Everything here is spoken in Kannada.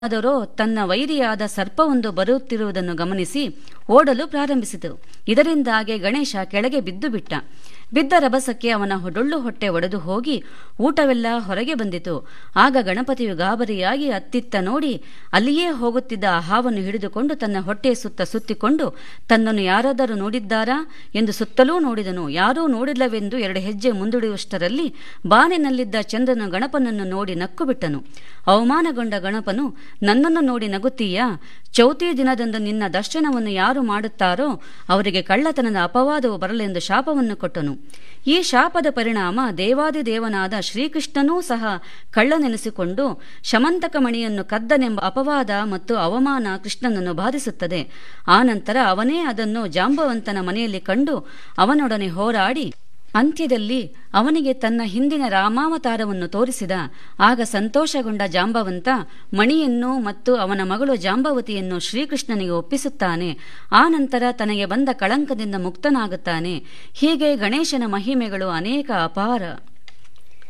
ಆದರೋ ತನ್ನ ವೈರಿಯಾದ ಸರ್ಪವೊಂದು ಬರುತ್ತಿರುವುದನ್ನು ಗಮನಿಸಿ ಓಡಲು ಪ್ರಾರಂಭಿಸಿತು ಇದರಿಂದಾಗಿ ಗಣೇಶ ಕೆಳಗೆ ಬಿದ್ದು ಬಿಟ್ಟ ಬಿದ್ದ ರಭಸಕ್ಕೆ ಅವನ ಡೊಳ್ಳು ಹೊಟ್ಟೆ ಒಡೆದು ಹೋಗಿ ಊಟವೆಲ್ಲ ಹೊರಗೆ ಬಂದಿತು ಆಗ ಗಣಪತಿಯು ಗಾಬರಿಯಾಗಿ ಅತ್ತಿತ್ತ ನೋಡಿ ಅಲ್ಲಿಯೇ ಹೋಗುತ್ತಿದ್ದ ಆ ಹಾವನ್ನು ಹಿಡಿದುಕೊಂಡು ತನ್ನ ಹೊಟ್ಟೆಯ ಸುತ್ತ ಸುತ್ತಿಕೊಂಡು ತನ್ನನ್ನು ಯಾರಾದರೂ ನೋಡಿದ್ದಾರಾ ಎಂದು ಸುತ್ತಲೂ ನೋಡಿದನು ಯಾರೂ ನೋಡಿಲ್ಲವೆಂದು ಎರಡು ಹೆಜ್ಜೆ ಮುಂದುಡಿಯುವಷ್ಟರಲ್ಲಿ ಬಾನಿನಲ್ಲಿದ್ದ ಚಂದ್ರನು ಗಣಪನನ್ನು ನೋಡಿ ನಕ್ಕು ಬಿಟ್ಟನು ಅವಮಾನಗೊಂಡ ಗಣಪನು ನನ್ನನ್ನು ನೋಡಿ ನಗುತ್ತೀಯಾ ಚೌತಿ ದಿನದಂದು ನಿನ್ನ ದರ್ಶನವನ್ನು ಯಾರು ಮಾಡುತ್ತಾರೋ ಅವರಿಗೆ ಕಳ್ಳತನದ ಅಪವಾದವು ಬರಲೆಂದು ಶಾಪವನ್ನು ಕೊಟ್ಟನು ಈ ಶಾಪದ ಪರಿಣಾಮ ದೇವಾದಿದೇವನಾದ ಶ್ರೀಕೃಷ್ಣನೂ ಸಹ ಕಳ್ಳನೆನಿಸಿಕೊಂಡು ಶಮಂತಕ ಮಣಿಯನ್ನು ಕದ್ದನೆಂಬ ಅಪವಾದ ಮತ್ತು ಅವಮಾನ ಕೃಷ್ಣನನ್ನು ಬಾಧಿಸುತ್ತದೆ ಆನಂತರ ಅವನೇ ಅದನ್ನು ಜಾಂಬವಂತನ ಮನೆಯಲ್ಲಿ ಕಂಡು ಅವನೊಡನೆ ಹೋರಾಡಿ ಅಂತ್ಯದಲ್ಲಿ ಅವನಿಗೆ ತನ್ನ ಹಿಂದಿನ ರಾಮಾವತಾರವನ್ನು ತೋರಿಸಿದ ಆಗ ಸಂತೋಷಗೊಂಡ ಜಾಂಬವಂತ ಮಣಿಯನ್ನು ಮತ್ತು ಅವನ ಮಗಳು ಜಾಂಬವತಿಯನ್ನು ಶ್ರೀಕೃಷ್ಣನಿಗೆ ಒಪ್ಪಿಸುತ್ತಾನೆ ಆ ನಂತರ ತನಗೆ ಬಂದ ಕಳಂಕದಿಂದ ಮುಕ್ತನಾಗುತ್ತಾನೆ ಹೀಗೆ ಗಣೇಶನ ಮಹಿಮೆಗಳು ಅನೇಕ ಅಪಾರ